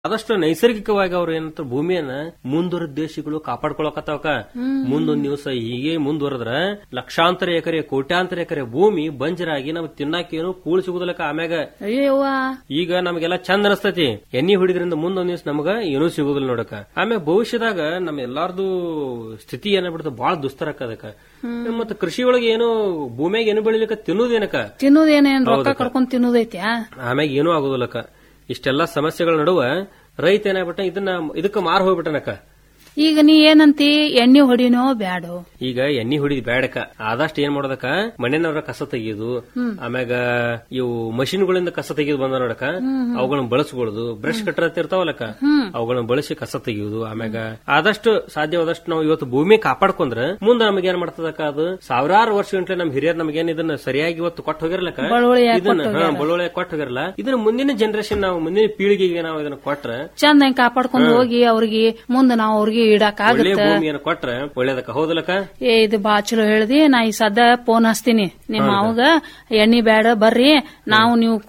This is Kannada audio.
ಆದಷ್ಟು ನೈಸರ್ಗಿಕವಾಗಿ ಅವ್ರು ಏನಂತ ಭೂಮಿಯನ್ನ ಮುಂದುವರೆದ ದೇಶಗಳು ಕಾಪಾಡ್ಕೊಳಕತ್ತಾವಕ ಮುಂದೊಂದ್ ದಿವಸ ಹೀಗೆ ಮುಂದುವರೆದ್ರ ಲಕ್ಷಾಂತರ ಎಕರೆ ಕೋಟ್ಯಾಂತರ ಎಕರೆ ಭೂಮಿ ಬಂಜರಾಗಿ ನಮ್ಗೆ ತಿನ್ನಾಕೇನು ಕೂಳ್ ಸಿಗುದಿಲ್ಲಕ ಆಮ್ಯಾಗ ಅಯ್ಯವ್ವ ಈಗ ನಮಗೆಲ್ಲ ಚಂದ ಅನಸ್ತೈತಿ ಎಣ್ಣಿ ಹೊಡಿದ್ರಿಂದ ಮುಂದೊಂದ್ ದಿವಸ ನಮಗ ಏನೂ ಸಿಗುದಿಲ್ಲ ನೋಡಕ ಆಮ್ಯಾಗ ಭವಿಷ್ಯದಾಗ ನಮ್ ಎಲ್ಲಾರ್ದು ಸ್ಥಿತಿ ಏನಾಗ್ಬಿಡ್ತ ಬಾಳ ದುಸ್ತರಕ್ಕ ಅದಕ್ಕ ಮತ್ತ ಕೃಷಿ ಒಳಗೆ ಏನು ಭೂಮಿಯಾಗ ಏನು ಬೆಳಿಲಿಕ್ಕ ತಿನ್ನುದೇನಕ ತಿನ್ನೋದೇನೇನ್ ರೊಕ್ಕ ಕಡ್ಕೊಂಡ್ ತಿನ್ನೋದೈತ್ಯಾ ಆಮ್ಯಾಗ ಏನೂ ಆಗುದಿಲ್ಲಕ್ಕ ಇಷ್ಟೆಲ್ಲಾ ಸಮಸ್ಯೆಗಳ ನಡುವ ರೈತ ಏನಾಗ್ಬಿಟ್ಟ ಇದನ್ನ ಇದಕ್ಕ ಮಾರ್ ಹೋಗ್ಬಿಟ್ಟನಕ್ಕ ಈಗ ನೀ ಏನಂತಿ ಎಣ್ಣೆ ಹೊಡಿನೋ ಬ್ಯಾಡೋ ಈಗ ಎಣ್ಣಿ ಹೊಡಿದ್ ಬ್ಯಾಡಕ ಆದಷ್ಟು ಏನ್ ಮಾಡೋದಕ್ಕ ಮಣ್ಣಿನವರ ಕಸ ತೆಗಿಯೋದು ಆಮ್ಯಾಗ ಇವು ಮಷಿನ್ಗಳಿಂದ ಕಸ ತೆಗಿಯೋದು ಬಂದ ನೋಡಕ ಅವುಗಳನ್ನ ಬಳಸ್ಕೊಳ್ಳೋದು ಬ್ರಷ್ ಕಟ್ಟರ್ ಅಂತ ಇರ್ತಾವಲ್ಲಕ್ಕ ಅವುಗಳನ್ನ ಬಳಸಿ ಕಸ ತೆಗಿಯೋದು ಆಮ್ಯಾಗ ಆದಷ್ಟು ಸಾಧ್ಯವಾದಷ್ಟು ನಾವು ಇವತ್ತು ಭೂಮಿ ಕಾಪಾಡ್ಕೊಂಡ್ರ ಮುಂದೆ ನಮಗೆ ಏನ್ ಮಾಡ್ತದಕ್ಕ ಅದು ಸಾವಿರಾರು ವರ್ಷ ಗಂಟ್ಲೆ ನಮ್ ಹಿರಿಯರ್ ನಮಗೇನ್ ಇದನ್ನ ಸರಿಯಾಗಿ ಇವತ್ತು ಕೊಟ್ಟು ಹೋಗಿರ್ಲಕ್ಕ ಬಳುವಳಿಯಾಗಿ ಇದನ್ನ ಹಾ, ಬಳುವಳಿ ಕೊಟ್ಟು ಹೋಗಿರಲ್ಲ ಇದನ್ನ ಮುಂದಿನ ಜನರೇಷನ್ ನಾವು ಮುಂದಿನ ಪೀಳಿಗೆಗೆ ನಾವು ಇದನ್ನ ಕೊಟ್ರ ಚಂದ ಹೆಂಗ್ ಕಾಪಾಡ್ಕೊಂಡ್ ಹೋಗಿ ಅವ್ರಿಗೆ ಮುಂದೆ ನಾವು ಅವ್ರಿಗೆ ಇಡಕ್ ಒಳ್ಳೆ ಆಗತ್ತ ಭೂಮಿಯನ್ನು ಕೊಟ್ರ ಒಳ್ಳೇದಕ್ಕ ಹೌದಲ್ಲಕ್ಕ ಏ ಇದು ಬಾ ಚಲೋ ಹೇಳ್ದಿ ನಾ ಈ ಸದ್ದ ಫೋನ್ ಹಚ್ತೀನಿ ನಿಮ್ಮ ಅವಾಗ ಎಣ್ಣಿ ಬ್ಯಾಡ ಬರ್ರಿ ನಾವು ನೀವು